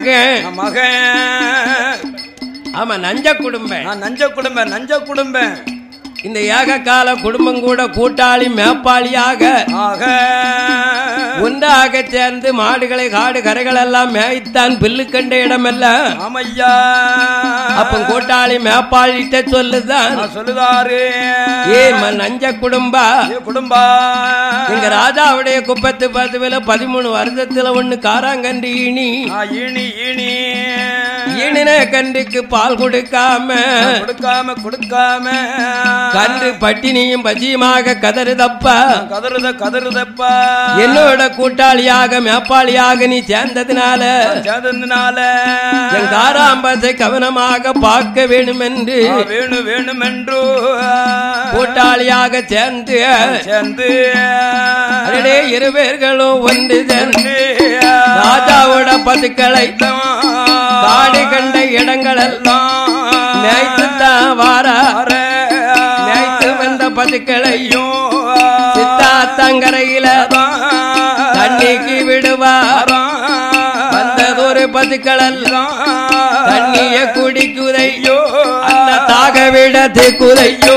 நான் மகன் ஆமா நஞ்ச குடும்பம் நான் நஞ்ச குடும்பம் நஞ்ச குடும்பம் இந்த ஏக கால குடும்பம் கூட கூட்டாளி மேப்பாளியாக ஆக ஒன்றாக சேர்ந்து மாடுகளை காடு கரைகள் எல்லாம் மேய்த்தான் பில்லு கண்ட இடமெல்லாம் ஆமையா அப்ப கூட்டாளி மேப்பாளிட்ட சொல்லுதான் நான் சொல்லுதாரு ஏ ம- நஞ்ச குடும்பா ஏ குடும்பா எங்க ராஜாவுடைய குப்பத்து பத்துவில பதிமூணு வருஷத்துல ஒண்ணு காராங்கன்று ஈனி நான் ஈனி ஈனி ஈனின கன்றுக்கு பால் கொடுக்காம கொடுக்காம கொடுக்காம கன்று பட்டினியும் பசியுமாக கதறுதப்பா கதறுத கதறுதப்பா என்னோட கூட்டாளியாக மேப்பாளியாக நீ சேர்ந்ததுனால சேர்ந்ததுனால என் காராம்பத்தை கவனமாக பார்க்க வேண்டும் என்று நான் வேணும் வேணும் என்று கூட்டாளியாக சேர்ந்து சேர்ந்து அடடே இரு பேர்களும் ஒன்று சேர்ந்து ராஜாவோட பதுக்களை காடு கண்ட இடங்களெல்லாம் மேய்த்து தான் வாரா மேய்த்து வந்த பதுக்களையும் சித்தாத்தங்கரையில தண்ணிக்கு விடுவார் வந்ததொரு பதுக்களெல்லாம் தண்ணிய குடிக்குதையோ அந்த தாக விடத்து குதையோ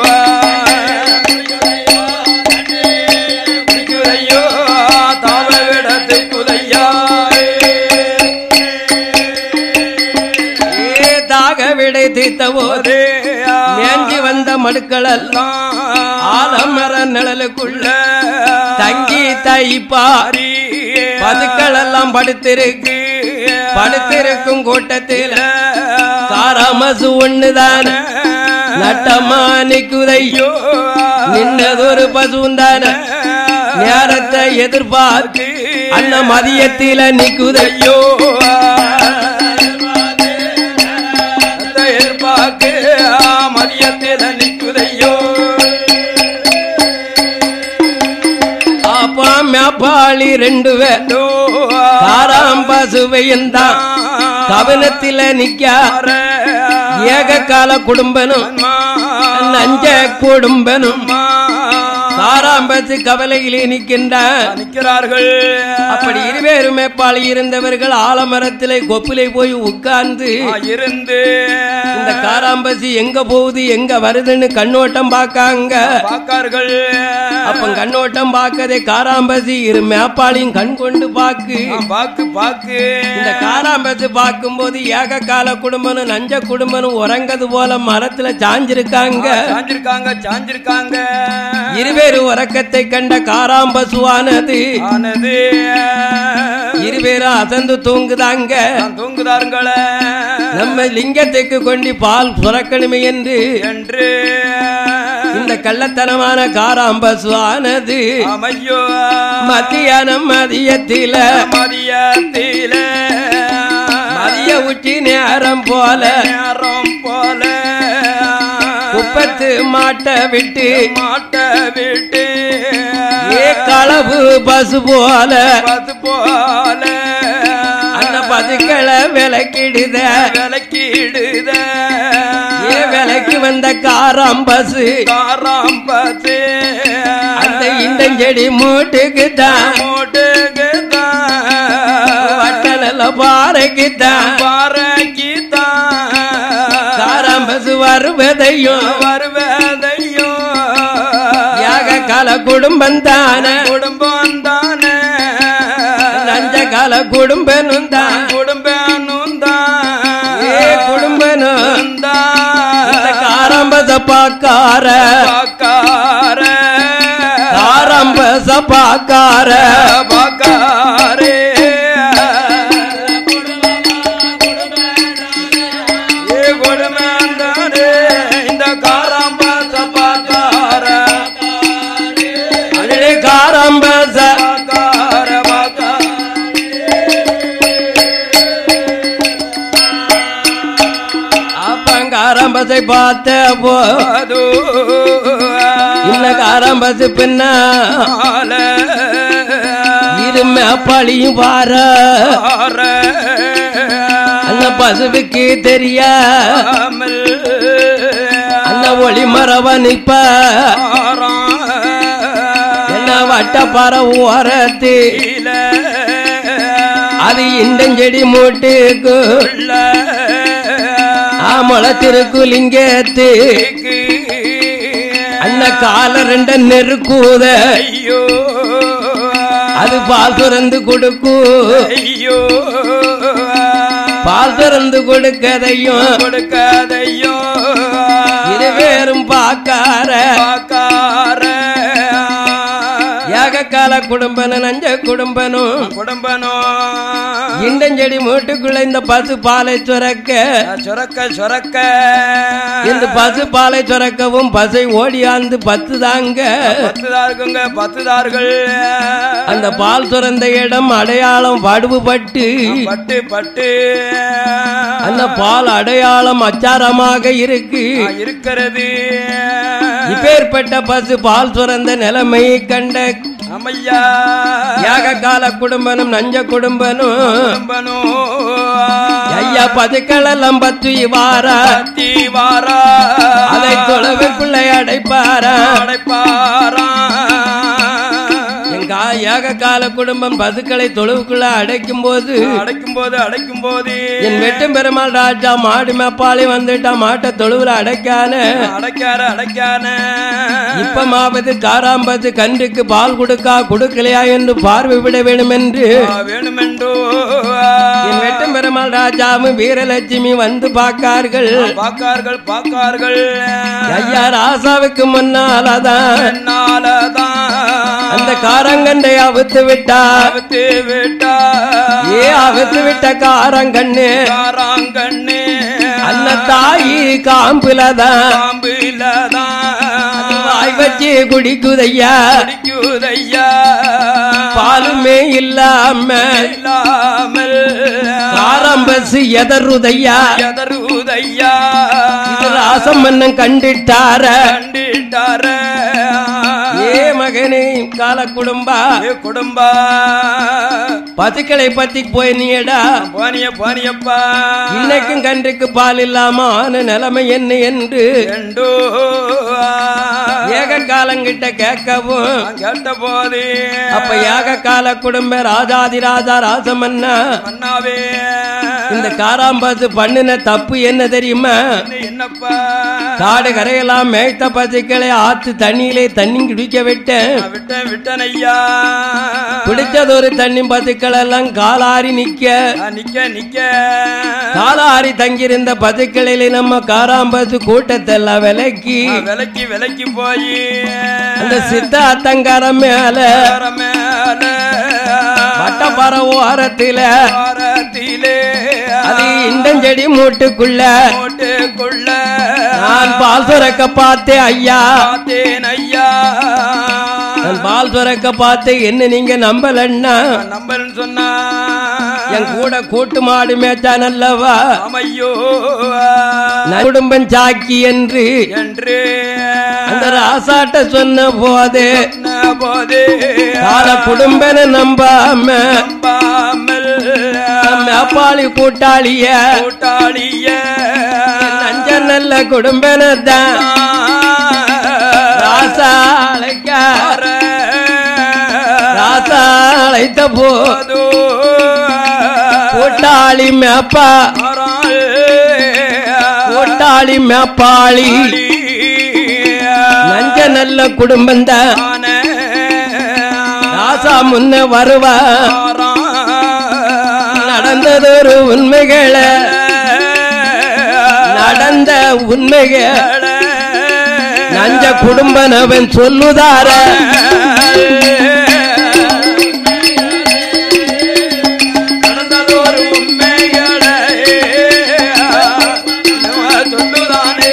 ஏ தாக விடை தீர்த்த போது மேஞ்சி வந்த மடுக்களெல்லாம் ஆலமர நிழலுக்குள்ள தங்கி தைப்பாரி பதுக்கள் எல்லாம் படுத்திருக்கு படுத்திருக்கும் கூட்டத்தில் காராமசு ஒண்ணுதான நட்டமா நிக்குதையோ நின்னதொரு பசுந்தான நேரத்தை எதிர்பார்த்து அண்ண மதியத்தில நிக்குதையோ மதியத்தில் நிற்குதையோ அப்பா மேப்பாளி ரெண்டு பேரும் காராம் பசுவையும் தான் கவனத்தில நிக்கா ஏக கால குடும்பனும் நஞ்ச குடும்பனும் காராம்பசு கவலையிலே நிற்கின்றான் நிற்கிறார்கள் அப்படி இருவேறும் மேப்பாளி இருந்தவர்கள் ஆலமரத்திலே கொப்பிலை போய் உட்கார்ந்து ஆ, இருந்து இந்த காராம்பசி எங்க போகுது எங்க வருதுன்னு கண்ணோட்டம் பார்க்காங்க பார்க்கார்கள் அப்ப கண்ணோட்டம் பார்க்கதே காராம்பசி இரு மேப்பாளியும் கண் கொண்டு பாக்கு ஆ, பாக்கு பாக்கு இந்த காராம்பசு பார்க்கும்போது ஏக கால குடும்பனும் நஞ்ச குடும்பனும் உறங்கது போல மரத்துல சாஞ்சிருக்காங்க சாஞ்சிருக்காங்க சாஞ்சிருக்காங்க இருவேறு உறக்கத்தை கண்ட காராம்பசுவானது ஆனது இருவேரும் அசந்து தூங்குதாங்க நான் தூங்குதாருங்களே நம்ம லிங்கத்துக்கு கொண்டு பால் சுரக்கணுமே என்று என்று இந்த கள்ளத்தனமான காராம்பசுவானது அமையோ மத்தியானம் மதியத்தில மதியத்தில மதிய உச்சி நேரம் போல நேரம் போல குப்பத்து மாட்டை விட்டு மாட்ட விட்டு ஏ களவு பசு போல பது போல அந்த பதுக்களை விலக்கிடுத விளக்கிடுத ஏ விலைக்கு வந்த காராம்பசு காராம்பத்து அந்த இண்டஞ்செடி மூட்டுக்கு தான் மூட்டுக்கு வட்டல பாறைக்கு தான் பாரங்கித்தான் காராம்பசு வருவதையும் வருவதையும் யாக கால குடும்பம் தான குடும்பம் தானே நஞ்ச கால குடும்பனும் தான் குடும்பனும் தான் ஏ குடும்பனும் இந்த தான் காராம்பச பாக்கார பாக்கார காராம்பச பாக்கார பாக்காரே ஏ கொடுமந்தானே இந்த காராம்பாச பாக்கார அடே காராம்பச பாக்கார பாக்கார அப்ப காராம்பசை பார்த்த போ அது இன்ன காராம்பசு பின்ன இருமை பழியும் பார அந்த பசுவுக்கு தெரியா அந்த ஒளி மரவ நிப்ப என்ன வட்ட பற ஓரத்து அது இண்டஞ்செடி மூட்டுக்கு உள்ள முளத்திருக்குலிங்கத்து அண்ண கால ரெண்ட நெருக்கூத ஐயோ அது பால் சுரந்து கொடுக்கு ஐயோ பால் சுரந்து கொடுக்கதையும் கொடுக்காதையோ இருவேறும் பாக்கார பாக்கார ஏகக்கால குடும்பனும் நஞ்ச குடும்பனும் குடும்பனோ இண்டஞ்செடி மூட்டுக்குள்ள இந்த பசு பாலை சுரக்க சொரக்க சொரக்க இந்த பசு பாலை சுரக்கவும் பசை ஓடியாந்து பத்து தாங்க பத்துதாருக்குங்க பத்துதார்கள் அந்த பால் சுரந்த இடம் அடையாளம் வடுவுபட்டு பட்டு பட்டு அந்த பால் அடையாளம் அச்சாரமாக இருக்கு ஆ, இருக்கிறது இப்பேற்பட்ட பசு பால் சுரந்த நிலைமையை கண்ட அம்மையா யாகக்கால குடும்பனும் நஞ்ச குடும்பனும் குடும்பனோ ஐயா பதுக்களெல்லாம் பத்து வாரா பத்தி வாரா அதை தொலைவுக்குள்ளே அடைப்பாரா அடைப்பாரா எங்க ஏக கால குடும்பம் பசுக்களை தொழுவுக்குள்ள அடைக்கும் போது அடைக்கும் போது அடைக்கும் போது என் வெட்டும் பெருமாள் ராஜா மாடு மேப்பாளி வந்துட்டா மாட்டை தொழுவுல அடைக்கான அடைக்கார அடைக்கான இப்ப மாவது காராம்பது கன்றுக்கு பால் கொடுக்கா கொடுக்கலையா என்று பார்வை விட வேண்டும் என்று ஆ, வேணுமென்றோ என் வெட்டும் பெருமாள் ராஜாவும் வீரலட்சுமி வந்து பார்க்கார்கள் பாக்கார்கள் பாக்கார்கள் ஐயா ராசாவுக்கு முன்னாலதான் என்னாலதான் அந்த காரங்கண்டை அவுத்து விட்டா அவுத்து விட்டா ஏ அவுத்து விட்ட காரங்கண்ணு காராங்கண்ணே அன்ன தாயி காம்புலதான் பாம்பிலதான் வாய் வச்சு குடிக்குதையா அடிக்குதையா பாலுமே இல்லாம இல்லாமல் காரம்பசு எதருதையா எதருதையா இது ராசம் மன்னன் கண்டுட்டார கண்டிட்டார ஏ மகனே கால குடும்பா ஏ குடும்பா பசுக்களை பத்தி போய் நீடா பானிய பானியப்பா இன்னைக்கும் கன்றுக்கு பால் இல்லாம ஆன நிலைமை என்ன என்று எண்டோ ஏக காலங்கிட்ட கேட்கவும் நான் கேட்ட போதே அப்ப யாக கால குடும்ப ராஜாதி ராஜா ராசமன்னா அண்ணாவே இந்த காராம்பாசு பண்ணின தப்பு என்ன தெரியுமா இது என்னப்பா காடு கரையெல்லாம் மேய்த்த பசுக்களை ஆத்து தண்ணியிலே தண்ணி குடிக்க விட்டேன் நான் விட்டேன் விட்டேன் ஐயா குடிச்சது ஒரு தண்ணி பசுக்கள் எல்லாம் காலாரி நிக்க நான் நிக்க நிக்க காலாரி தங்கியிருந்த பசுக்களிலே நம்ம காராம்பசு கூட்டத்தை எல்லாம் விலக்கி நான் விலைக்கு விலைக்கு போய் அந்த சித்த அத்தங்காரம் மேல மேல வட்டப்பற ஓரத்தில வாரத்திலே அது இண்டஞ்செடி மூட்டுக்குள்ள போட்டுக்குள்ள நான் பால் சுரக்க பார்த்தேன் ஐயா பார்த்தேன் ஐயா நான் பால் சுரக்க பார்த்தேன் என்ன நீங்க நம்பலன்னா நம்பர்னு சொன்னா என் கூட கூட்டு மாடு மேய்ச்சான் அல்லவா அமையோ நான் குடும்பம் சாக்கி என்று என்று அந்த ராசாட்ட சொன்ன போது சொன்ன போதே கால குடும்பன நம்பாம நம்பாமல் மேப்பாளி கூட்டாளிய கூட்டாளிய நஞ்ச நல்ல குடும்பனதான் ராசாளைக்க ராசாளைத்த போ கூட்டாளி மேப்பா கூட்டாளி மேப்பாளி நஞ்ச நல்ல குடும்பம்தான் ராசா முன்ன வருவா நடந்ததொரு உண்மைகளை நடந்த உண்மைகள் நஞ்ச குடும்பனவன் சொல்லுதார நடந்ததோர் உண்மைகளை சொல்லுதானே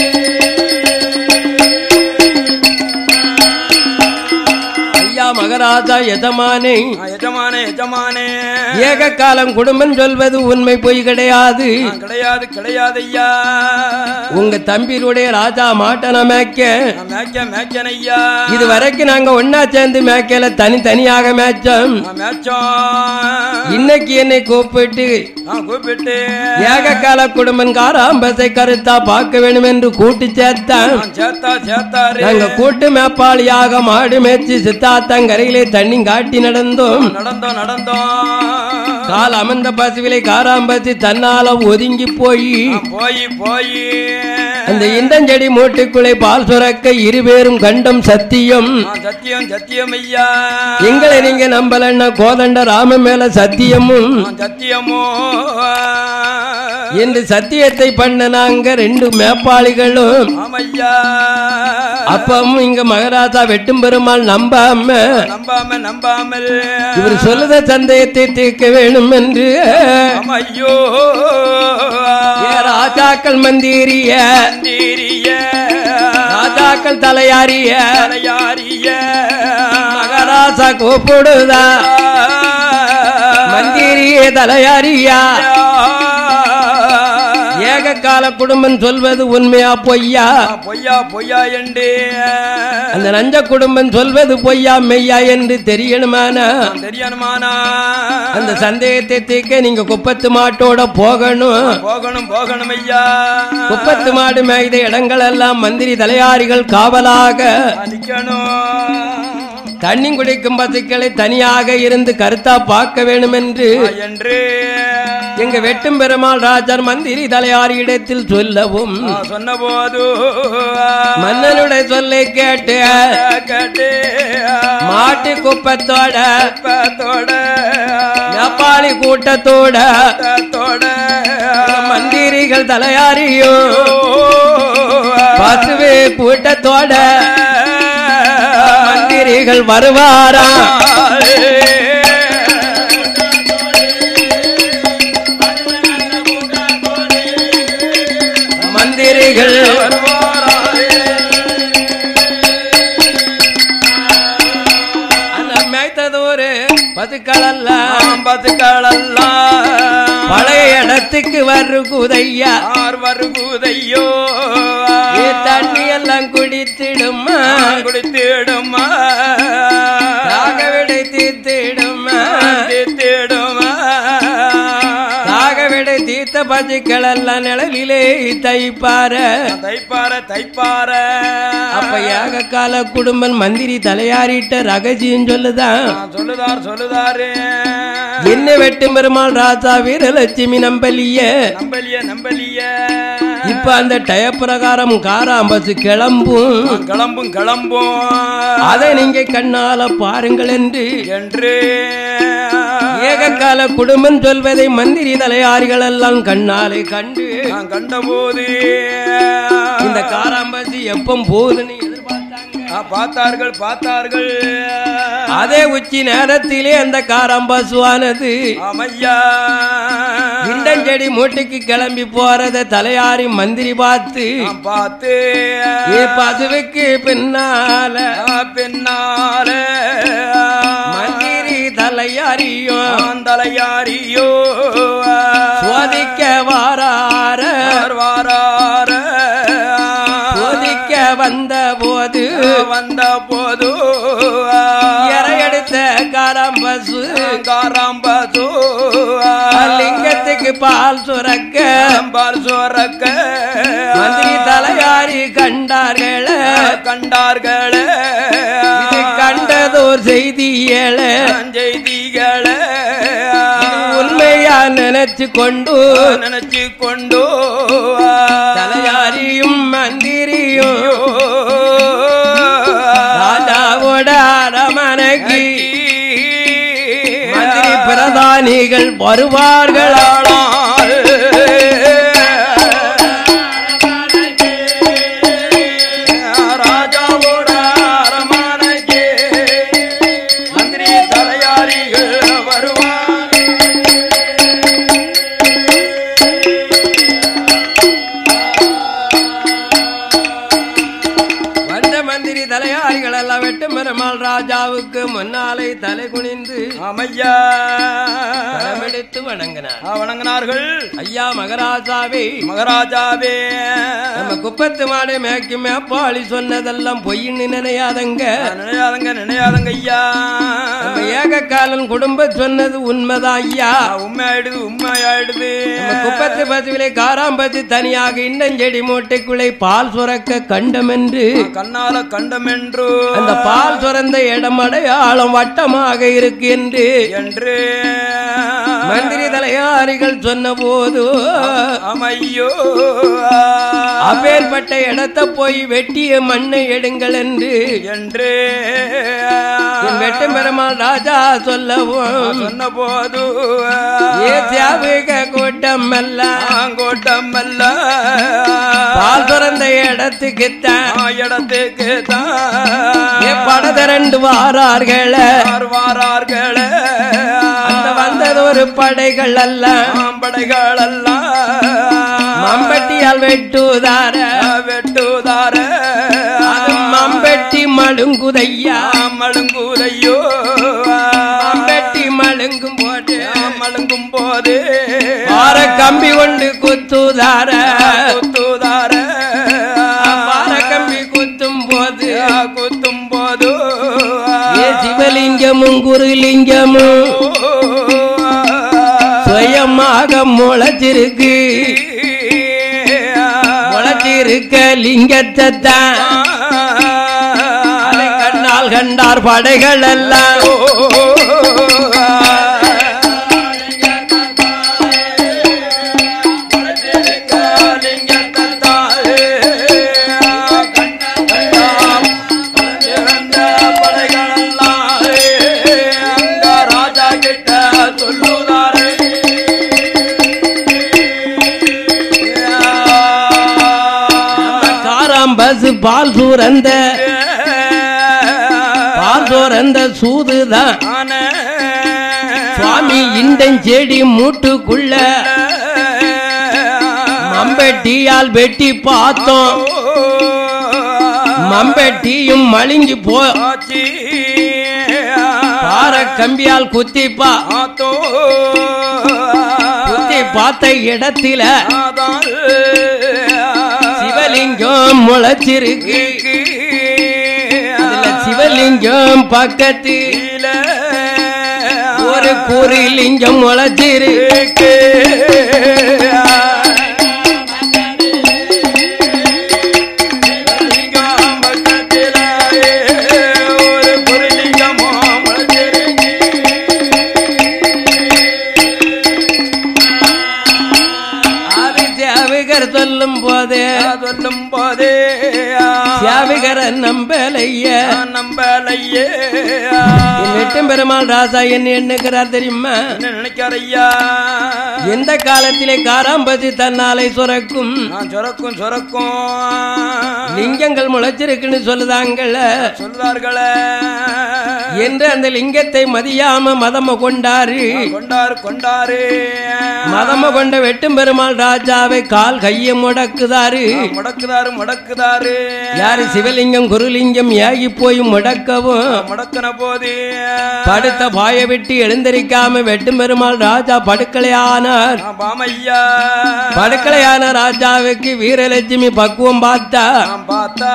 ஐயா மகராஜா எஜமானே எஜமானே எஜமானே ஏக காலம் குடும்பம் சொல்வது உண்மை பொய் கிடையாது நான் கிடையாது கிடையாது ஐயா உங்க தம்பியினுடைய ராஜா மாட்டன மேய்க்க நான் மேய்க்க மேய்க்கன் ஐயா இது வரைக்கும் நாங்க ஒன்னா சேர்ந்து மேய்க்கல தனித்தனியாக மேய்ச்சோம் நான் மேய்ச்சோம் இன்னைக்கு என்னை கூப்பிட்டு நான் கூப்பிட்டு ஏக கால குடும்பம் காராம்பசை கருத்தா பார்க்க வேண்டும் என்று கூட்டி சேர்த்தான் நான் சேர்த்தா சேர்த்தாரு நாங்க கூட்டு மேப்பாளியாக மாடு மேய்ச்சி சித்தாத்தங்கரையிலே தண்ணி காட்டி நடந்தோம் நடந்தோம் நடந்தோம் கால் அமர்ந்த பசுவிலை காராம்பசி தன்னால ஒதுங்கி போய் போய் போய் அந்த இண்டஞ்செடி மூட்டைக்குள்ளே பால் சுரக்க இருவேரும் கண்டம் சத்தியம் சத்தியம் சத்தியம் ஐயா எங்களை நீங்க நம்பலன்னா கோதண்ட ராம மேல சத்தியமும் சத்தியமோ என்று சத்தியத்தை பண்ண நாங்க ரெண்டு மேப்பாளிகளும் ஆமையா அப்பவும் இங்க மகாராஜா வெட்டும் பெருமாள் நம்பாம நம்பாம நம்பாமல் இவர் சொல்லுத சந்தேகத்தை தீர்க்க வேணும் என்று ஐயோ ஏ ராஜாக்கள் மந்திரிய தீரிய ராஜாக்கள் தலையாரிய தலையாரிய மகாராஜா கூப்பிடுதா மந்திரிய தலையாரியா ஏக கால குடும்பம் சொல்வது உண்மையா பொய்யா பொய்யா பொய்யா என்று அந்த நஞ்ச குடும்பம் சொல்வது பொய்யா மெய்யா என்று தெரியணுமானா தெரியணுமானா அந்த சந்தேகத்தை தீர்க்க நீங்க குப்பத்து மாட்டோட போகணும் போகணும் போகணும் ஐயா குப்பத்து மாடு மேய்த இடங்கள் எல்லாம் மந்திரி தலையாரிகள் காவலாக நிக்கணும் தண்ணி குடிக்கும் பசுக்களை தனியாக இருந்து கருத்தா பார்க்க வேண்டும் என்று என்று எங்க வெட்டும் பெருமாள் ராஜர் மந்திரி தலையாரி இடத்தில் சொல்லவும் சொன்ன போது மன்னனுடைய சொல்லை கேட்டு கேட்டு மாட்டு குப்பத்தோட பத்தோட நேபாளி கூட்டத்தோட தோட மந்திரிகள் தலையாரியும் பசுவே கூட்டத்தோட மந்திரிகள் வருவாரா மந்திரிகள் அந்த மேய்த்ததோரு பசுக்கள் எல்லாம் பத்துக்களெல்லாம் பழைய இடத்துக்கு வருகுதையா ஆர் வருகுதையோ ஏ தண்ணி எல்லாம் குடித்திடுமா குடித்திடுமா தாகவிடை தீர்த்திடுமா தீத்திடுமா தாகவிடை தீர்த்த பசுக்கள் எல்லாம் நிழலிலே தைப்பார தைப்பார தைப்பார அப்ப ஏக கால குடும்பம் மந்திரி தலையாரிட்ட ரகசியம் சொல்லுதான் சொல்லுதார் சொல்லுதாரு என்ன வெட்டும் பெருமாள் ராஜா வீரலட்சுமி நம்பலிய நம்பலிய நம்பலிய இப்ப அந்த டய பிரகாரம் காராம்பசு கிளம்பும் கிளம்பும் கிளம்பும் அதை நீங்க கண்ணால பாருங்கள் என்று என்று ஏககால குடும்பம் சொல்வதை மந்திரி தலையாரிகள் எல்லாம் கண்ணாலே கண்டு நான் கண்டபோது இந்த காராம்பசி எப்ப போகுதுன்னு எதிர்பார்த்தாங்க ஆ, பார்த்தார்கள் பார்த்தார்கள் அதே உச்சி நேரத்திலே அந்த காராம்பசுவானது ஆமையா இண்டஞ்செடி மூட்டைக்கு கிளம்பி போறத தலையாரி மந்திரி பார்த்து நான் பார்த்து ஏ பசுவுக்கு பின்னால ஆ, பின்னால மந்திரி தலையாரியும் ஆந்தலையாரியோ சோதிக்க வாரார வாரார சோதிக்க வந்த போது வந்த போது இறையெடுத்த காராம்பசு காராம்பது லிங்கத்துக்கு பால் சுரக்க பால் சோரக்க மந்திரி தலையாரி கண்டார்கள கண்டார்களே இது கண்டதோர் செய்தி ஏழ செய்திகளே உண்மையா நினைச்சு கொண்டு நினைச்சு கொண்டு தலையாரியும் மந்திரியும் ராஜாவோட அரமனைக்கு மந்திரி பிரதானிகள் வருவார்களா ராஜாவோட அரமனைக்கு மந்திரி தலையாரிகள் வருவார் வந்த மந்திரி தலையாரிகள் எல்லாம் வெட்டு பெருமாள் ராஜாவுக்கு முன்னாலே தலை குனிந்து ஆமையா படமெடுத்து வணங்கினார் ஆ, வணங்கினார்கள் ஐயா மகராஜாவே மகாராஜாவே நம்ம குப்பத்து மாடு மேய்க்கு மேப்பாளி சொன்னதெல்லாம் பொய்ன்னு நினையாதங்க நினையாதங்க நினையாதங்க ஐயா நம்ம ஏக காலன் குடும்ப சொன்னது உண்மைதான் ஐயா ஆ, உண்மை ஆயிடுது உண்மை ஆயிடுது நம்ம குப்பத்து பசுவிலை காராம்பத்து தனியாக இன்னஞ்செடி மூட்டைக்குள்ளே பால் சுரக்க கண்டம் என்று கண்ணால கண்டமென்று அந்த பால் சுரந்த இடம் அடையாளம் வட்டமாக இருக்கு என்று என்று மந்திரி தலையாரிகள் சொன்ன போது அமையோ அப்பேற்பட்ட இடத்த போய் வெட்டிய மண்ணை எடுங்கள் என்று என்று என் வெட்டும் பெருமாள் ராஜா சொல்லவும் சொன்ன போது ஏ தியாவிக கூட்டம் எல்லாம் கோட்டம் அல்ல பால் பிறந்த இடத்துக்குத்தான் இடத்துக்கு ஏ படதிரண்டு வாரார்கள தான் வாரார்களே அந்த வந்தது ஒரு படைகள் அல்ல படைகள் எல்லாம் மம்பட்டியால் வெட்டுதார வெட்டுதார அது மம்பட்டி மழுங்குதையா மழுங்குதையோ மம்பட்டி மழுங்கும் போது மழுங்கும் போது வார கம்பி கொண்டு குத்துதார குத்துதார வார கம்பி குத்தும் போது குத்தும் போது ஏ சிவலிங்கமும் குருலிங்கமும் சுயமாக முளைச்சிருக்கு முளைச்சிருக்க லிங்கத்தை தான் அதை கண்ணால் கண்டார் படைகள் எல்லாம் ராஜா கிட்ட சொல்லுதாரே காராம்பசு பால் சூரந்த பால் சூரந்த சூதுதான் சுவாமி இண்டஞ்செடி மூட்டுக்குள்ள மம்பட்டியால் வெட்டி பார்த்தோம் மம்பட்டியும் மழுங்கி போ பார கம்பியால் குத்திப்பா குத்தி பார்த்த இடத்தில சிவலிங்கம் முளைச்சிருக்கு அதுல சிவலிங்கம் பக்கத்து ஒரு குறிலிங்கம் முளைச்சிருக்கு அது தியாவிகர் சொல்லும் போதே சொல்லும் போதே தியாவிகர நம்பலைய நம்பலையே வெட்டும் பெருமாள் ராசா என்ன எண்ணுகிறார் தெரியுமா என்ன நினைக்காரையா எந்த காலத்திலே காராம்பதி தன்னாலை சுரக்கும் நான் சொரக்கும் சொரக்கும் லிங்கங்கள் முளைச்சிருக்குன்னு சொல்லுதாங்கல்ல சொல்றார்களே என்று அந்த லிங்கத்தை மதியாம மதம கொண்டாரு கொண்டாரு கொண்டாரு மதம கொண்ட வெட்டும் பெருமாள் ராஜாவை கால் கையை முடக்குதாரு முடக்குதாரு முடக்குதாரு யாரு சிவலிங்கம் குருலிங்கம் ஏகி போய் முடக்கவும் முடக்கின போது படுத்த பாய விட்டு எழுந்தரிக்காம வெட்டும் பெருமாள் ராஜா படுக்கலையானார் நான் பாமையா படுக்கலையான ராஜாவுக்கு வீரலட்சுமி பக்குவம் பார்த்தா நான் பார்த்தா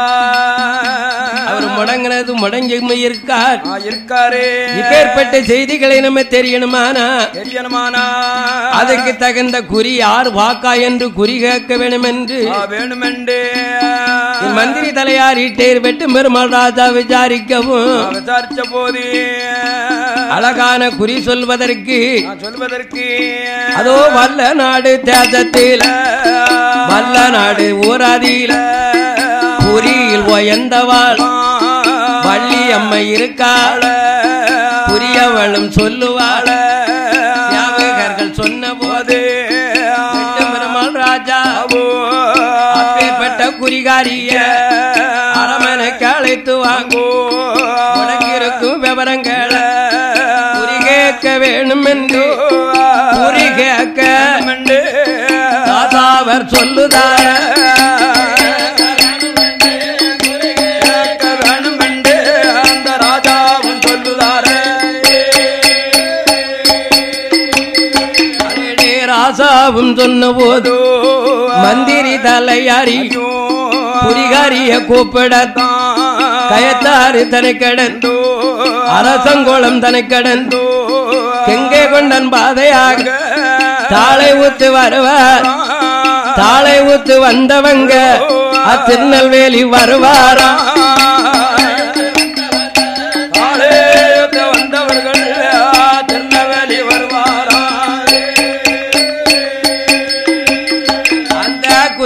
அவர் முடங்கினது முடங்கி இருக்கார் நான் இருக்காரு இப்பேற்பட்ட செய்திகளை நம்ம தெரியணுமானா தெரியணுமானா அதுக்கு தகுந்த குறி யார் வாக்கா என்று குறி கேட்க வேண்டும் என்று நான் வேணுமெண்டே மந்திரி தலையார் இட்டேர் வெட்டு பெருமாள் ராஜா விசாரிக்கவும் நான் விசாரிச்ச போது அழகான குறி சொல்வதற்கு நான் சொல்வதற்கு அதோ வல்ல நாடு தேசத்தில் வல்ல நாடு ஊராதியில குறியில் உயர்ந்தவாள் வள்ளி அம்மை இருக்காள் புரியவளும் சொல்லுவாள் தியாகர்கள் சொன்ன போது வெட்டு பெருமாள் ராஜா அப்பேற்பட்ட குறிகாரிய அரமனைக்கு அழைத்து வாங்கோ உனக்கு இருக்கும் விவரங்களை குறி கேட்க வேணும் என்று குறி கேட்க ராசாவர் சொல்லுதார வேணுமெண்டு அந்த ராஜாவும் சொல்லுதாரே அடடே ராசாவும் சொன்ன போது மந்திரி தலையாரி குறிகாரிய கூப்பிடத்தான் கயத்தாறு தனை கடந்து அரசங்கோளம் தனை கடந்து கெங்கே கொண்டன் பாதையாக தாளை ஊத்து வருவார் தாளை ஊத்து வந்தவங்க அத்திருநெல்வேலி வருவாரா ஆலயத்தை வந்தவர்கள் திருநெல்வேலி வருவாரா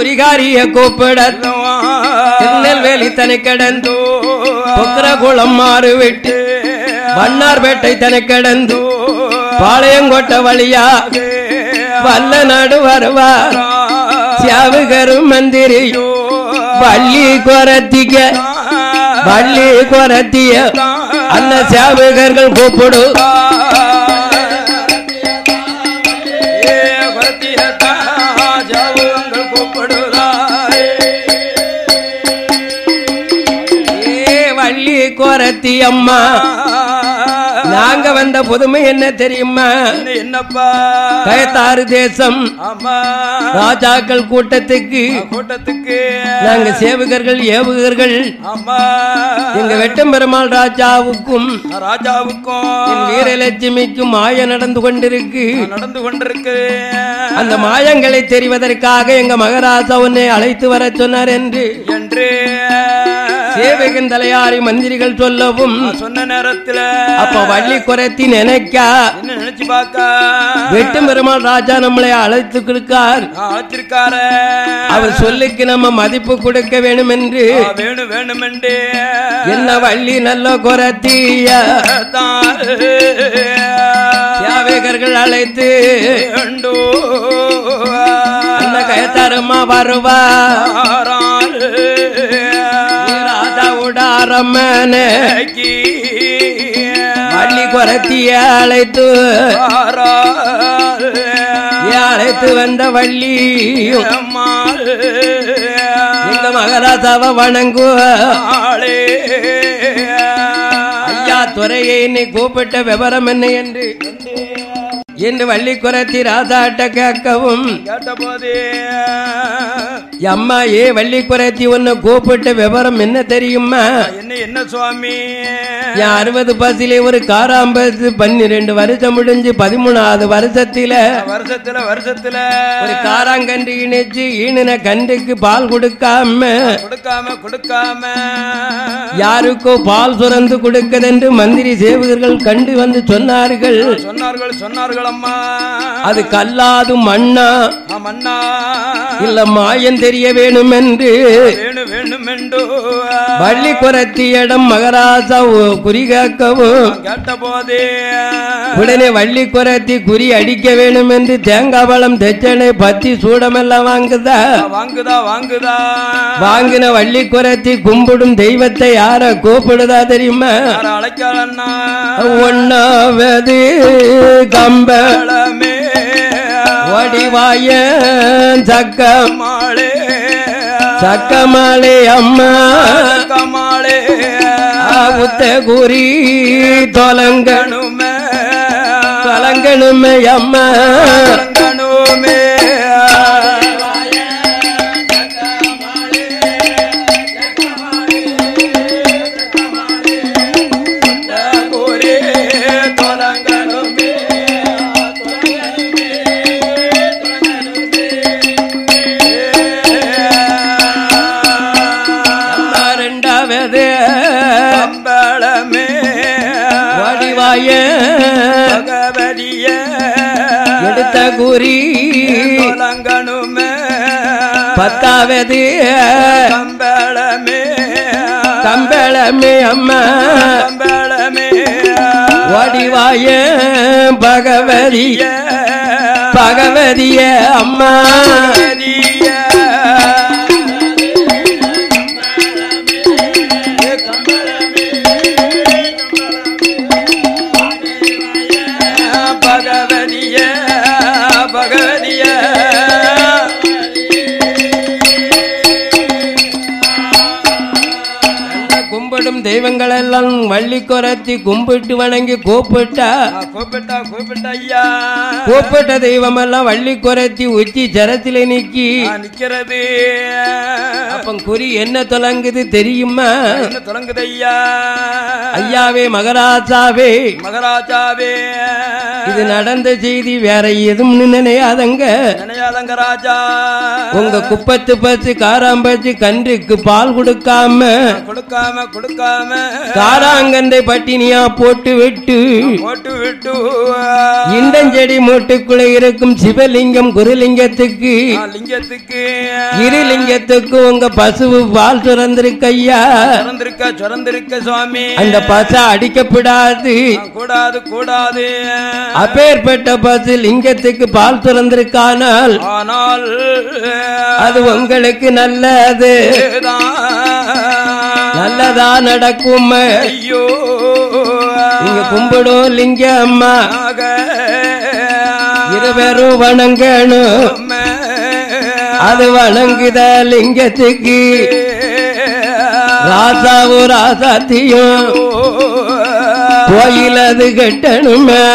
குறிகாரிய கூப்பிட திருநெல்வேலி தனி கடந்து பொக்கரகுளம் மாறு விட்டு வண்ணார்பேட்டை தனி கடந்து பாளையங்கோட்டை வழியா வல்ல நடு வருவா சியாவுகரு மந்திரி வள்ளி குரத்திக்க வள்ளி குரத்திய அந்த சியாவுகர்கள் கூப்பிடு ஏ வள்ளி குரத்தி அம்மா நாங்க வந்த புதுமை என்ன தெரியுமா என்னப்பா கயத்தாறு தேசம் ஆமா ராஜாக்கள் கூட்டத்துக்கு கூட்டத்துக்கு நாங்க சேவகர்கள் ஏவுகர்கள் ஆமா எங்க வெட்டம் பெருமாள் ராஜாவுக்கும் ராஜாவுக்கும் என் வீரலட்சுமிக்கும் மாய நடந்து கொண்டிருக்கு நடந்து கொண்டிருக்கு அந்த மாயங்களை தெரிவதற்காக எங்க மகராஜா உன்னை அழைத்து வர சொன்னார் என்று என்று சேவகன் தலையாரி மந்திரிகள் சொல்லவும் சொன்ன நேரத்துல அப்ப வள்ளி குறைத்தி நினைக்கா என்ன நினைச்சு பாக்க வெட்டும் பெருமாள் ராஜா நம்மளை அழைத்து கொடுக்கார் அழைச்சிருக்கார அவர் சொல்லுக்கு நம்ம மதிப்பு கொடுக்க வேண்டும் என்று வேணும் வேணுமெண்டே என்ன வள்ளி நல்ல குரத்திய சேவகர்கள் அழைத்து வேண்டோ அந்த கயத்தாரம்மா வருவா ராஜா உடாரம்மனே வள்ளி குரத்திய அழைத்து அழைத்து வந்த வள்ளி எங்க மகராஜாவை வணங்கு ஐயா துறையை நீ கூப்பிட்ட விவரம் என்ன என்று என்று வள்ளி குரத்தி ராதாட்ட கேட்கவும் கேட்ட போதே அம்மா ஏ வள்ளி குரத்தி உன்னை கூப்பிட்ட விவரம் என்ன தெரியுமா என்ன என்ன சுவாமி என் அறுபது பஸ்ல ஒரு காராம்பது பன்னிரெண்டு வருஷம் முடிஞ்சு பதிமூணாவது வருஷத்துல வருஷத்துல வருஷத்துல ஒரு காராங்கன்று இணைச்சு ஈனின கன்றுக்கு பால் கொடுக்காம கொடுக்காம கொடுக்காம யாருக்கோ பால் சுரந்து கொடுக்கதென்று மந்திரி சேவகர்கள் கண்டு வந்து சொன்னார்கள் சொன்னார்கள் சொன்னார்கள் அம்மா அது கல்லாது மண்ணா ஆ, மன்னா இல்ல மாயம் தெரிய வேணும் என்று வேணும் வேணும் என்று வள்ளி குரத்தி இடம் மகராஜா ஓ- குறி கேட்கவும் கேட்ட போதே உடனே வள்ளி குரத்தி குறி அடிக்க வேணும் என்று தேங்காய் பழம் தெச்சனை பத்தி சூடமெல்லாம் வாங்குதா வாங்குதா வாங்குதா வாங்கின வள்ளி குரத்தி கும்பிடும் தெய்வத்தை யார கூப்பிடுதா தெரியுமா யார அழைக்கலன்னா ஒன்னாவது கம்ப பழமே வடிவாய சக்கம் மாளே சக்கமாலே அம்மா கமாளே உத்த குறி தொலங்க கணுமே தொலங்கணுமே அம்மா கணுமே கோரே தொலங்கணுமே அம்மா ரெண்டாவது அம்பளமே வடிவாய பகவதிய எடுத்த குறி தொலங்கணுமே பத்தாவது கம்பளமே கம்பளமே அம்மா கம்பளமே வடிவாய பகவதிய பகவதிய அம்மா பகவதிய பகவதிய கும்பிடும் தெய்வங்கள் எல்லாம் வள்ளி குரத்தி கும்பிட்டு வணங்கி கூப்பிட்டா கூப்பிட்டா கூப்பிட்டா ஐயா கூப்பிட்ட தெய்வம் எல்லாம் வள்ளி குரத்தி உச்சி ஜரத்தில நிக்கி நான் நிக்கிறது அப்ப குறி என்ன தொலங்குது தெரியுமா என்ன தொடங்குது ஐயா ஐயாவே மகராஜாவே மகராஜாவே இது நடந்த செய்தி வேற எதுவும் நினையாதங்க நினையாதங்க ராஜா உங்க குப்பத்து பத்து காராம்பச்சு கன்றுக்கு பால் கொடுக்காம கொடுக்காம கொடுக்காம காராங்கந்தை பட்டினியா போட்டு விட்டு போட்டு விட்டு இண்டஞ்செடி மூட்டுக்குள்ள இருக்கும் சிவலிங்கம் குருலிங்கத்துக்கு ஆ, லிங்கத்துக்கு இருலிங்கத்துக்கு உங்க பசுவு பால் சுரந்திருக்கையா சுரந்திருக்க சுரந்திருக்க சுவாமி அந்த பசு அடிக்கப்படாது ஆ, கூடாது கூடாது அப்பேற்பட்ட பசு லிங்கத்துக்கு பால் சுரந்திருக்கானால் ஆனால் அது உங்களுக்கு நல்லது நல்லதா நடக்கும் ஐயோ நீங்க கும்பிடும் லிங்க அம்மா ஆக இருவரும் வணங்கணும் அது வணங்குத லிங்கத்துக்கு ராசாவும் ராசாத்தியும் கோயில் அது கட்டணுமே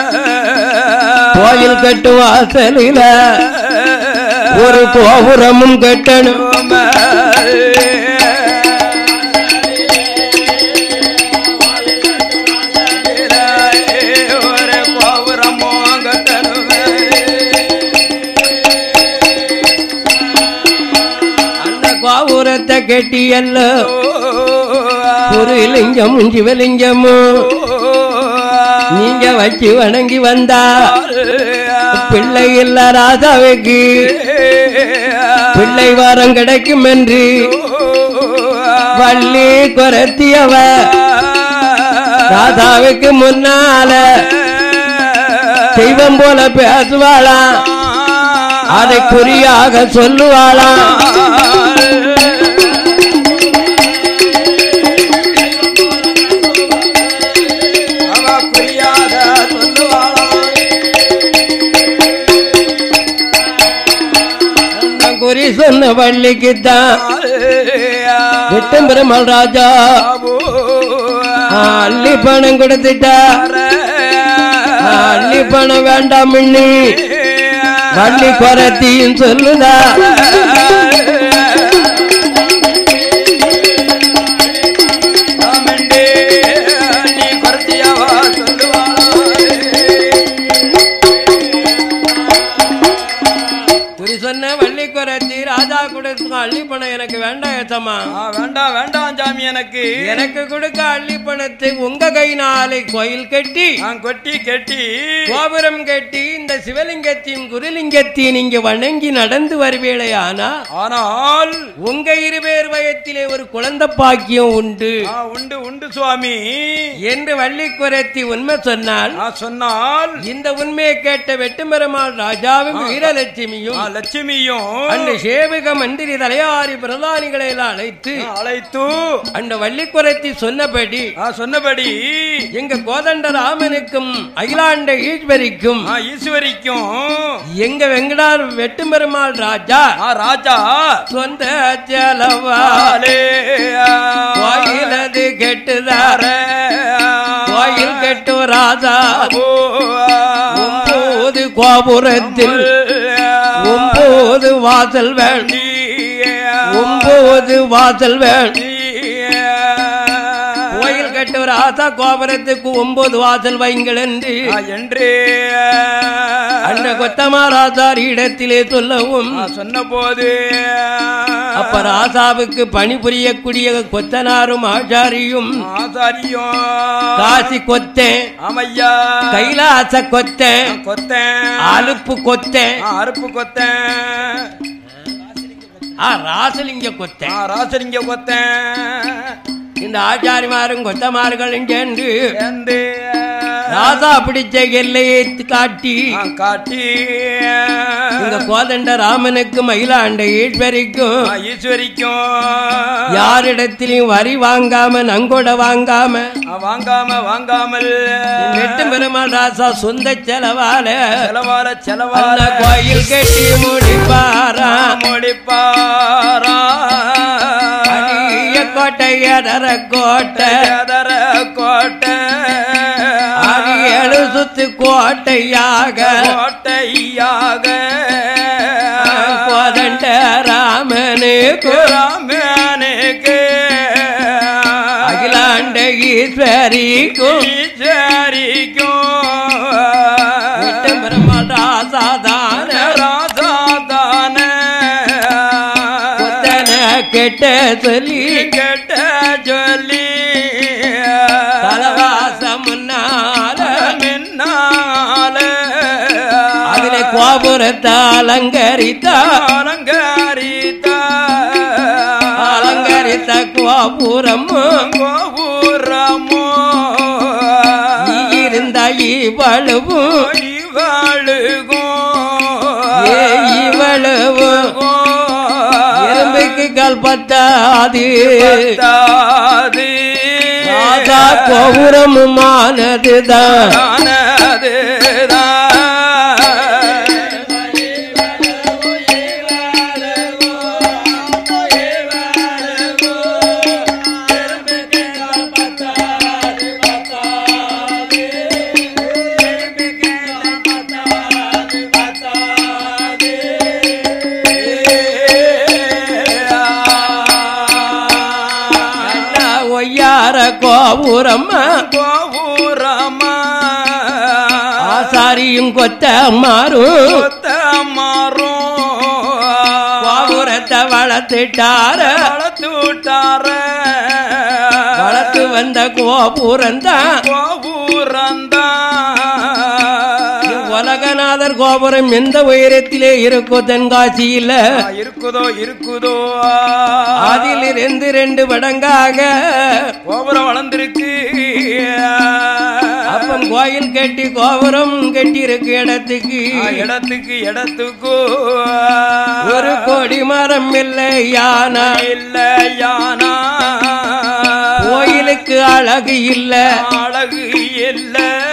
கோயில் கட்டும் வாசலில ஒரு கோபுரமும் கட்டணும் ஒரு கோபுரமோ கட்டணுமே அந்த கோபுரத்தை கட்டியல்லோ ஒரு லிங்கமும் சிவலிங்கமும் நீங்க வச்சு வணங்கி வந்தா பிள்ளை இல்ல ராஜாவுக்கு பிள்ளை வாரம் கிடைக்கும் என்று வள்ளி குரத்தியவ ராஜாவுக்கு முன்னால தெய்வம் போல பேசுவாளாம் அதை குறியாக சொல்லுவாளாம் அவ புரியாத சொல்லுவாளாம் நான் குறி சொன்ன வள்ளிக்குத்தான் விட்டம் பெருமாள் ராஜா அள்ளி பணம் கொடுத்துட்டா அள்ளி பணம் வேண்டாம் மின்னி வள்ளி குரத்தியும் சொல்லுதா நீ குறத்தியாவா குறி சொன்ன வள்ளி குரத்தி ராஜா கொடுத்த அள்ளி பணம் எனக்கு வேண்டாம் ஏத்தம்மா வேண்டாம் வேண்டாம் சாமி எனக்கு எனக்கு கொடுக்க அள்ளி பணத்தை உங்க கைனாலே கோயில் கட்டி நான் கொட்டி கட்டி கோபுரம் கட்டி இந்த சிவலிங்கத்தையும் குருலிங்கத்தையும் நீங்க வணங்கி நடந்து வருவேளே ஆனா ஆனால் உங்க இருபேர் வயத்திலே ஒரு குழந்தை பாக்கியம் உண்டு ஆ, உண்டு உண்டு சுவாமி என்று வள்ளி குரத்தி உண்மை சொன்னால் நான் சொன்னால் இந்த உண்மையை கேட்ட வெட்டுமரமாள் ராஜாவும் ஆ, வீரலட்சுமியும் லட்சுமியும் அந்த சேவக மந்திரி தலையாரி பிரதானிகளை எல்லாம் அழைத்து ஆ, அழைத்து அந்த வள்ளிக்குரத்தி சொன்னபடி ஆ, சொன்னபடி எங்க கோதண்ட ராமனுக்கும் அகிலாண்ட ஈஸ்வரிக்கும் ஆ, ஈஸ்வரிக்கும் எங்க வெங்கடார் வெட்டுமெருமாள் ராஜா ஆ, ராஜா சொந்த செலவா ஆலே, ஆ, கோயிலது கெட்டுதார ஆ, கோயில் கெட்டு ராஜா ஓ, ஆ, ஒன்பது கோபுரத்தில் ஆ, ஒன்பது வாசல் வேள் நீ, ஆ, ஒன்பது வாசல் வேள் நீ, கோயில் கட்டு ராஜா கோபுரத்துக்கு ஒன்பது வாசல் வைங்கள் என்று ஆ, என்று அந்த கொத்தமா ராஜார் இடத்திலே சொல்லவும் சொன்ன போது அப்ப ராசாவுக்கு பணிபுரியக்கூடிய கொத்தனாரும் ஆச்சாரியும் ஆசாரியும் காசி கொத்தேன் ஆமையா கைலாச கொத்தேன் கொத்தேன் அலுப்பு கொத்தேன் ஆ, அறுப்பு கொத்தேன் ஆ ராசலிங்க கொத்தேன் ஆ, ராசலிங்க கொத்தேன் இந்த ஆச்சாரிமாரும் கொத்தமார்களும் சேர்ந்து ஏந்து ராசா பிடிச்ச எல்லையை காட்டி ஆ, காட்டி இந்த கோதண்ட ராமனுக்கு மயிலாண்ட ஈஸ்வரிக்கும் ஆ, ஈஸ்வரிக்கும் யாரிடத்திலையும் வரி வாங்காம நங்கொட வாங்காம ஆ, வாங்காம வாங்காமல் வெட்டு பெருமாள் ராசா சொந்த செலவால செலவார அந்த செலவார கோயில் கட்டி முடிப்பாரா முடிப்பாரா அடிய கோட்டை எதர கோட்டை எதர கோட்டை அது ஏழு சுத்து கோட்டையாக கோட்டையாக கோதண்ட ராமனுக்கு ராமனுக்கு அகிலாண்ட ஈஸ்வரிக்கும் ஈஸ்வரிக்கும் வெட்டு பெருமாள் ராசாதான ராசாதான கொத்தன கெட்ட சொல்லி கெட்ட சொல்லி கோபுரத்தை அலங்கரித்த அலங்கரித்த அலங்கரித்த கோபுரமும் கோபுரமோ நீ இருந்த இவளுவும் இவளுகும் ஏ இவளுவும் எறும்புக்கு கால் பத்தாது தாதி ராஜா கோபுரமுமானதுதான் அண்ணா ஒய்யார கோபுரம்மா கோபுரமா ஆசாரியும் கொத்த மாறும் மாறும் கோபுரத்தை வளர்த்துட்டார வளர்த்துட்டார வளர்த்து வந்த கோபுரம்தான் கோபுரந்தான் உலகநாதர் கோபுரம் எந்த உயரத்திலே இருக்கோ தென்காசியில இருக்குதோ இருக்குதோ அதிலிருந்து ரெண்டு மடங்காக கோபுரம் வளர்ந்திருக்கு அப்பம் கோயில் கட்டி கோபுரம் கட்டி இருக்கு இடத்துக்கு இடத்துக்கு இடத்துக்கு ஒரு கொடி மரம் இல்லை யானா இல்லையானா கோயிலுக்கு அழகு இல்ல அழகு இல்ல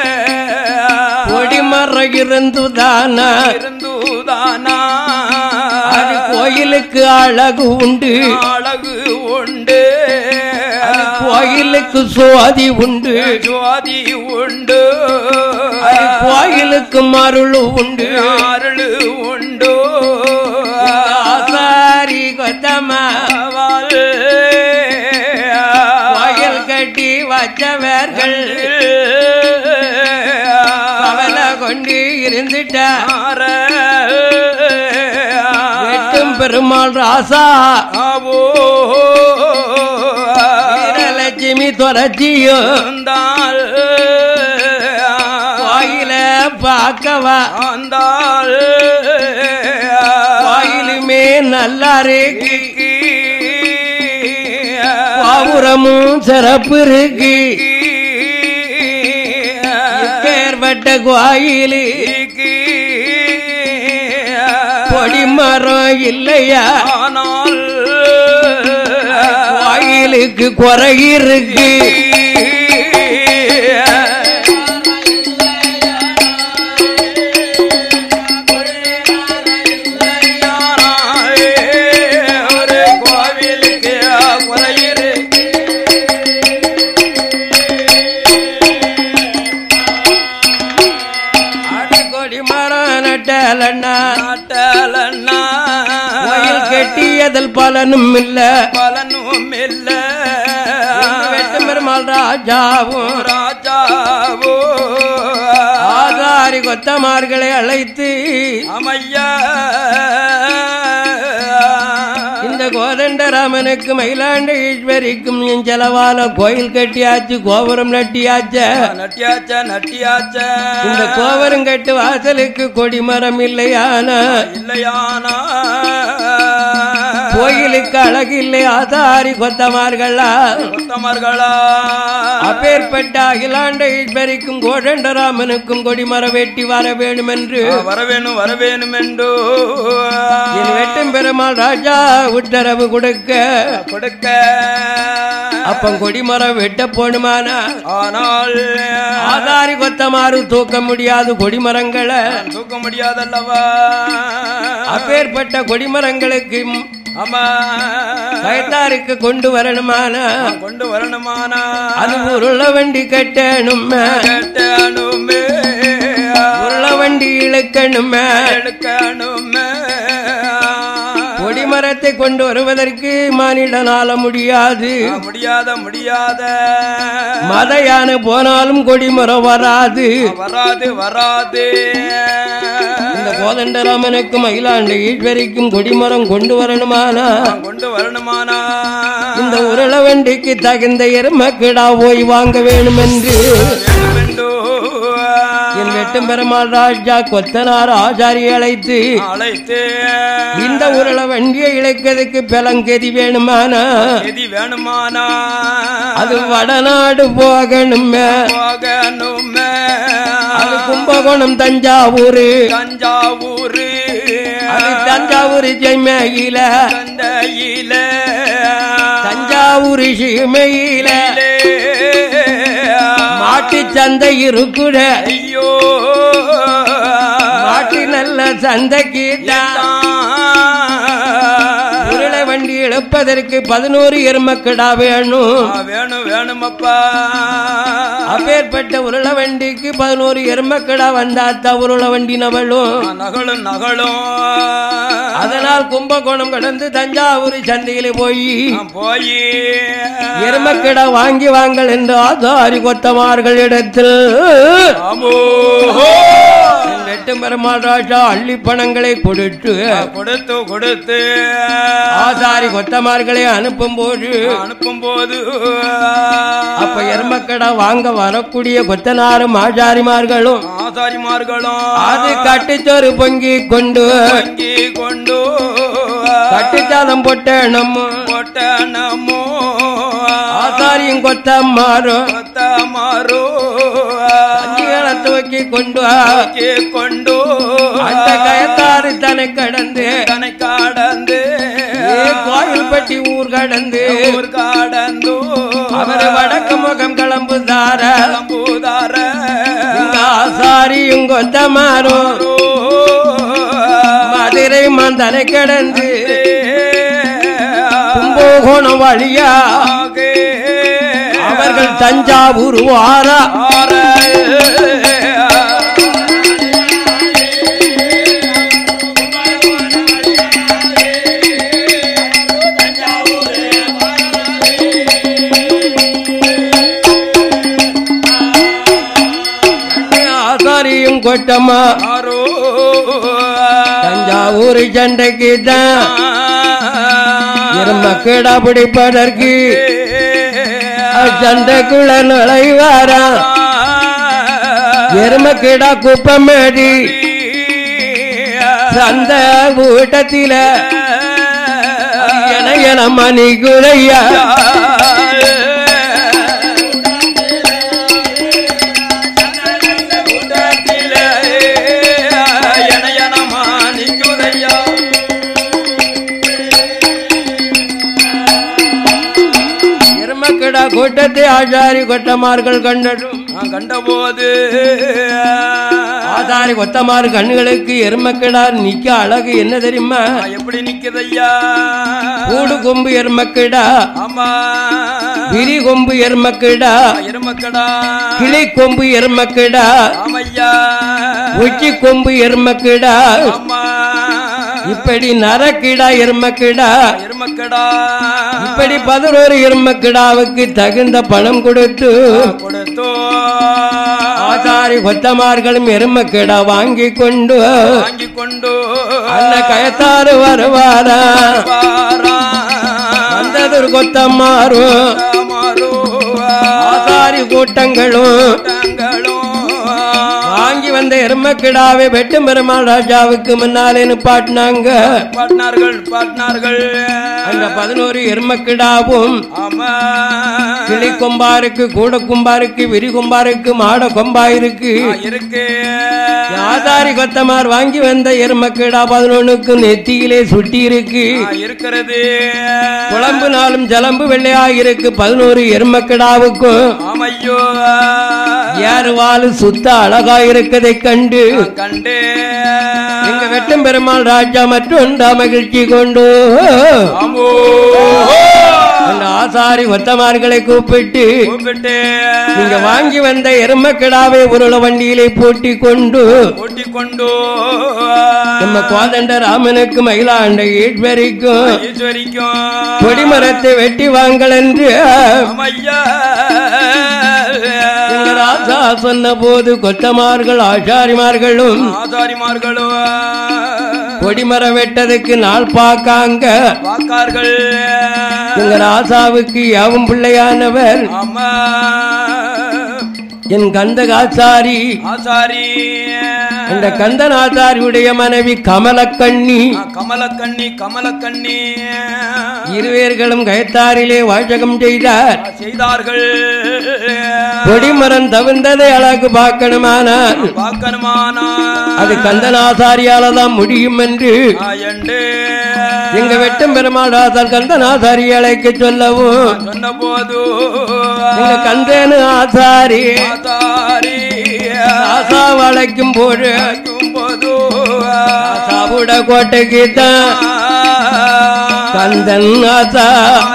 கொடிமரம் இருந்துதானா இருந்துதானா அது கோயிலுக்கு அழகு உண்டு அழகு உண்டு அது கோயிலுக்கு சோதி உண்டு ஜோதி உண்டு அது கோயிலுக்கு மருள் உண்டு அருள் உண்டு ஆசாரி கொத்தமா கோயில் கட்டி வச்சவர்கள் கவலை கொண்டு இருந்துட்ட வெட்டும் பெருமாள் ராசா வீரலட்சுமி துரச்சியோ கோயில பார்க்கவா கோயிலுமே நல்லா இருக்கு கோபுரமும் சிறப்பு இருக்கு பேர்பட்ட கோயிலு கொடிமரம் இல்லையா ஆனால் கோயிலுக்கு குறை இருக்கு ஒரு கோவிலுக்கு குறையிரு அடி கொடிமரம் நட்டலண்ணா நாட்டலன்னா கோயில் கெட்டியதில் பலனும் இல்ல பலனும் இல்ல வெட்டு பெருமாள் ராஜாவும் ராஜாவோ ஆதாரி கொத்தமார்களை அழைத்து அமையா இந்த கோதண்டராமனுக்கு மயிலாண்ட ஈஸ்வரிக்கும் என் செலவால கோயில் கட்டியாச்சு கோபுரம் நட்டியாச்ச நட்டியாச்ச நட்டியாச்ச இந்த கோபுரம் கட்டு வாசலுக்கு கொடிமரம் இல்லையானா இல்லையானா கோயிலுக்கு அழகு இல்லை ஆதாரி கொத்தமார்களா உத்தமர்களா அப்பேற்பட்ட அகிலாண்ட ஈஸ்வரிக்கும் கோதண்டராமனுக்கும் கொடிமரம் வெட்டி வர வேண்டும் என்று வரவேணும் வரவேணும் என்றோ என் வெட்டும் பெருமாள் ராஜா உத்தரவு கொடுக்க கொடுக்க அப்பம் கொடிமரம் வெட்ட போடுமானா ஆனால் ஆதாரி கொத்தமாறு தூக்க முடியாது கொடிமரங்களை தூக்க முடியாதல்லவா அப்பேற்பட்ட கொடிமரங்களுக்கு ஆமா கயத்தாருக்கு கொண்டு வரணுமானா கொண்டு வரணுமானா அது உருள வண்டி கட்டணுமே கட்டணுமே உருள வண்டி இழுக்கணுமே எடுக்கணுமே கொடிமரத்தை கொண்டு வருவதற்கு மானிடனால முடியாது முடியாத முடியாத மதையான போனாலும் கொடிமரம் வராது வராது வராது இந்த கோதண்டராமனுக்கும் மயிலாண்ட ஈஸ்வரிக்கும் கொடிமரம் கொண்டு வரணுமானா கொண்டு வரணுமானா இந்த உருள வண்டிக்கு தகுந்த எருமக்கிடா போய் வாங்க வேணும் என்று வேண்டுமென்றோ என் வெட்டும் பெருமாள் ராஜா கொத்தனார் ஆச்சாரி அழைத்து அழைத்து இந்த உருள வண்டியை இழைக்கிறதுக்கு பிளங்கெதி வேணுமானா எதி வேணுமானா அது வடநாடு போகணுமே போகணுமே அது கும்பகோணம் தஞ்சாவூர் தஞ்சாவூர் அது தஞ்சாவூர் ஜெய்மையில தந்தையில தஞ்சாவூர் சீமையில மாட்டு சந்தை இருக்குட ஐயோ மாட்டு நல்ல சந்தைக்கு தான் உருளை வண்டி இழுப்பதற்கு பதினோரு எருமக்கடா வேணும் ஆ, வேணும் வேணுமப்பா அப்பேற்பட்ட உருளை வண்டிக்கு பதினோரு எருமக்கடா வந்தாத்தா உருளை வண்டி நவளும் ஆ, நகலும் நகலும் அதனால் கும்பகோணம் கடந்து தஞ்சாவூர் சந்தையில போய் நான் போய் எருமக்கடா வாங்கி வாங்கள் என்று ஆதாரி கொத்தமார்கள் இடத்தில் ஆமோ வெட்டும் பெருமாள் ராஜா அள்ளி பணங்களை கொடுத்து கொடுத்து கொடுத்து ஆசாரி கொத்தமார்களை அனுப்பும் போது அனுப்பும் போது அப்ப எருமக்கடா வாங்க வரக்கூடிய கொத்தனாரும் ஆச்சாரிமார்களும் ஆசாரிமார்களும் அது கட்டுச்சோறு பொங்கி கொண்டு வாங்கி கொண்டு கட்டுச்சாதம் போட்ட நம்ம போட்ட நமோ ஆசாரியும் கொத்தம்மாரும் கொத்தமாரோ அஞ்சுகளை தூக்கி கொண்டு கொண்டு அந்த கயத்தாறு தனை கடந்து தனை கடந்து ஏ கோயில் பட்டி ஊர் கடந்து ஊர் கடந்து அவரு வடக்கு முகம் கிளம்புதார பூதார இந்த ஆசாரியும் கொத்தமாரும் மதுரை மந்தனை கடந்து கும்பகோணம் வழியா அவர்கள் தஞ்சாவூர் வாரா ஆசாரியும் கொட்டம்மா தஞ்சாவூர் சண்டைக்கு தான் எருமக்கடா பிடிப்பதற்கு சண்டைக்குள்ள நுழைவாரா எருமக்கடா குப்பமேடி சந்த ஊட்டத்தில என என மணி குறையா எருமக்கடா கூட்டத்தை ஆச்சாரி கொட்டமார்கள் கண்டதும் கண்டபோது ஆதாரி கொத்தமாறு கண்களுக்கு எருமக்கடா நிக்க அழகு என்ன தெரியுமா எப்படி நிக்குதையா கூடு கொம்பு எருமக்கடா ஆமா விரி கொம்பு எருமக்கடா எருமக்கடா கிளி கொம்பு எருமக்கடா ஆமையா உச்சி கொம்பு எருமக்கடா ஆமா இப்படி நரக்கிடா எருமக்கிடா எருமக்கடா இப்படி பதினோரு எருமக்கிடாவுக்கு தகுந்த பணம் கொடுத்து கொடுத்தோ ஆசாரி கொத்தமார்களும் எருமக்கிடா வாங்கி கொண்டு வாங்கி கொண்டு அந்த கயத்தாறு வருவாரா வாரா வந்ததொரு கொத்தம்மாரும் மாறு ஆசாரி கூட்டங்களும் தங்களும் வாங்கி வந்த எருமக்கிடாவை வெட்டும் பெருமாள் ராஜாவுக்கு முன்னாலே நிப்பாட்டினாங்க பாட்னார்கள் பாட்னார்கள் அந்த பதினோரு எருமக்கிடாவும் ஆமா கிளி கொம்பா இருக்கு கூட கொம்பா இருக்கு விரி கொம்பா இருக்கு மாட கொம்பா இருக்கு ஆ, இருக்கு ஆதாரி கொத்தமார் வாங்கி வந்த எருமக்கிடா பதினொன்னுக்கு நெத்தியிலே சுட்டி இருக்கு ஆ, இருக்கிறது குழம்பு நாளும் ஜலம்பு வெள்ளையா இருக்கு பதினோரு எருமக்கிடாவுக்கும் ஆமையோ ஏறு வாலு சுத்த அழகா இருக்கதை கண்டு கண்டே எங்க வெட்டும் பெருமாள் ராஜா மற்றொண்டா மகிழ்ச்சி கொண்டு ஆமோ அந்த ஆசாரி ஒத்தமார்களை கூப்பிட்டு கூப்பிட்டு நீங்க வாங்கி வந்த எருமக்கிடாவை உருள வண்டியிலே பூட்டி கொண்டு ஓட்டி கொண்டு நம்ம கோதண்ட ராமனுக்கு மயிலாண்ட ஈஸ்வரிக்கும் ஈஸ்வரிக்கும் கொடிமரத்தை வெட்டி வாங்கள் என்று ஆமையா எங்க ராஜா சொன்ன போது கொத்தமார்கள் ஆச்சாரிமார்களும் ஆசாரிமார்களோ கொடிமரம் வெட்டதுக்கு நாள் பார்க்காங்க வாக்கார்கள் எங்க ராசாவுக்கு யாவும் பிள்ளையானவர் ஆமா என் கந்தகாச்சாரி ஆசாரி இந்த கந்தநாச்சாரியுடைய மனைவி கமலக்கண்ணி ஆ, கமலக்கண்ணி கமலக்கண்ணி இருவேர்களும் கயத்தாரிலே வாசகம் செய்தார் ஆ, செய்தார்கள் கொடிமரம் தவிர்ந்ததை அழகு பார்க்கணுமானால் பார்க்கணுமானா அது கந்தனாசாரியால தான் முடியும் என்று என்று எங்க வெட்டும் பெருமாடாசார் கந்தனாசாரி அழைக்க சொல்லவும் சொன்ன போது எங்க கந்தேனு ஆசாரி ஆசாரி ஆசா அழைக்கும் போது போது சாவுட கோட்டைக்கு தான் கந்தன் ஆசா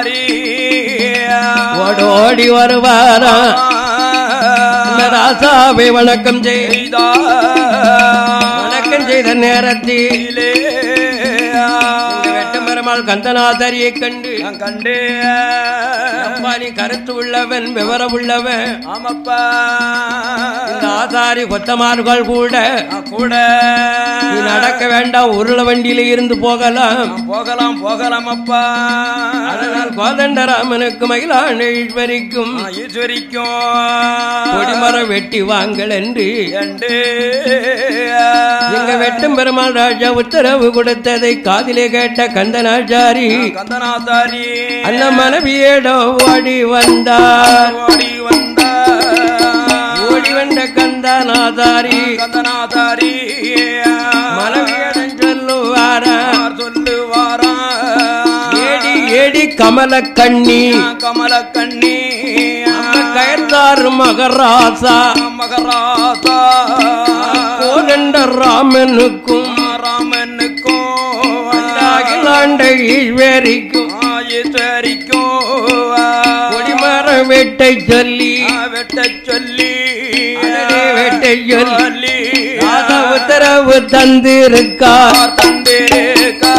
ஓடோடி வருவாராம் இந்த ராசாவை வணக்கம் செய் வணக்கம் செய்த நேரத்தில் இந்த வெட்டும் பெருமாள் கந்தனாசாரியை கண்டு கண்டே அப்பா நீ கருத்து உள்ளவன் விவரம் உள்ளவன் ஆமப்பா இந்த ஆசாரி கொத்தமார்கள் கூட நான் கூட நீ நடக்க வேண்டாம் உருள வண்டியில இருந்து போகலாம் நான் போகலாம் போகலாம் அப்பா அதனால் கோதண்டராமனுக்கு மகிழாண்டேஸ்வரிக்கும் நான் ஈஸ்வரிக்கும் கொடிமரம் வெட்டி வாங்கள் என்று என்று எங்க வெட்டும் பெருமாள் ராஜா உத்தரவு கொடுத்ததை காதிலே கேட்ட கந்தனாச்சாரி கந்தநாதாரி அந்த மனைவியிடம் ஓடி வந்தார் ஓடி வந்த ஓடி வந்த கந்தனாதாரி கந்தநாதாரி மனைவியிடம் சொல்லுவாரா சொல்லுவாரா ஏடி ஏடி கமல கண்ணி கமல கண்ணி கயத்தார் மகராசா மகராசா கோதண்ட ராமனுக்கும் ராமனுக்கும் அகிலாண்ட ஈஸ்வரிக்கும் ஈஸ்வரிக்கும் கொடிமர வெட்டை சொல்லி வெட்ட சொல்லி அடடே வெட்டை சொல்லி சொல்லி ராஜா உத்தரவு தந்திருக்கார் தந்திருக்கா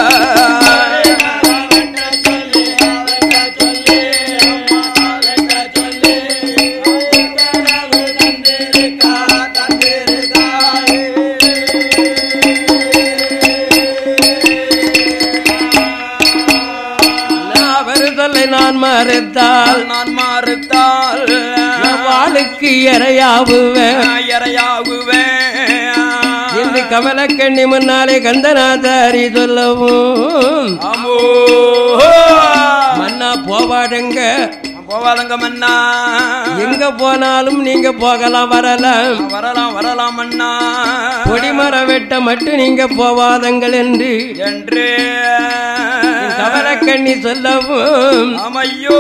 அவர் சொல்லை நான் மறுத்தால் நான் மறுத்தால் வாளுக்கு இறையாவுவேன் இறையாகுவேன் என்று கமலக்கண்ணி முன்னாலே கந்தநாதாரி சொல்லவும் ஆமோ மன்னா போவாடுங்க போவாதங்க மன்னா எங்க போனாலும் நீங்க போகலாம் வரலாம் வரலாம் வரலாம் அண்ணா கொடிமர வெட்ட மட்டும் நீங்க போவாதங்கள் என்று என்று கமலக்கண்ணி சொல்லவும் அமையோ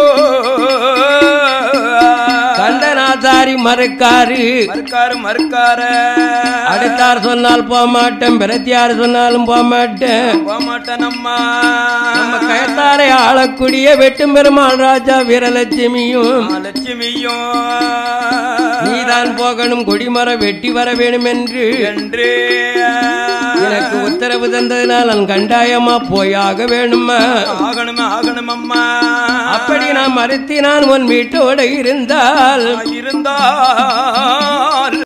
கந்தநாதாரி மறுக்காரு மறுக்காரு மறுக்காரு அடுத்தார் சொன்னால் போக மாட்டேன் பிரத்தியார் சொன்னாலும் போக மாட்டேன் போமாட்டேன் அம்மா நம்ம கயத்தாரை ஆளக்கூடிய வெட்டும் பெருமாள் ராஜா வீரலட்சுமியும் லட்சுமியும் நீதான் போகணும் கொடிமரம் வெட்டி வர வேணும் என்று என்று எனக்கு உத்தரவு தந்ததினால் நான் கண்டாயமா போயாக வேணுமா ஆகணும் ஆகணும் அம்மா அப்படி நான் மறுத்தி நான் உன் வீட்டோட இருந்தால் இருந்தால்